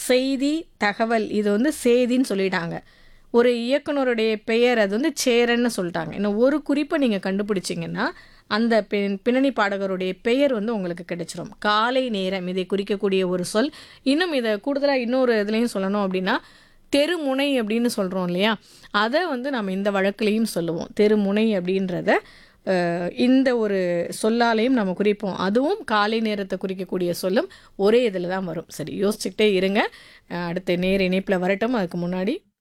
செய்தி தகவல் இது வந்து சேதின்னு சொல்லிட்டாங்க ஒரு இயக்குனருடைய பெயர் அது வந்து சேரன்னு சொல்லிட்டாங்க இன்னும் ஒரு குறிப்பை நீங்கள் கண்டுபிடிச்சிங்கன்னா அந்த பின் பின்னணி பாடகருடைய பெயர் வந்து உங்களுக்கு கிடைச்சிரும் காலை நேரம் இதை குறிக்கக்கூடிய ஒரு சொல் இன்னும் இதை கூடுதலாக இன்னொரு இதுலேயும் சொல்லணும் அப்படின்னா தெருமுனை அப்படின்னு சொல்கிறோம் இல்லையா அதை வந்து நம்ம இந்த வழக்குலேயும் சொல்லுவோம் தெருமுனை அப்படின்றத அஹ், இந்த ஒரு சொல்லாலையும் நம்ம குறிப்போம் அதுவும் காலை நேரத்தை குறிக்கக்கூடிய சொல்லும் ஒரே இதில் தான் வரும் சரி யோசிச்சுக்கிட்டே இருங்க அஹ், அடுத்த நேர இணைப்பில் வரட்டும் அதுக்கு முன்னாடி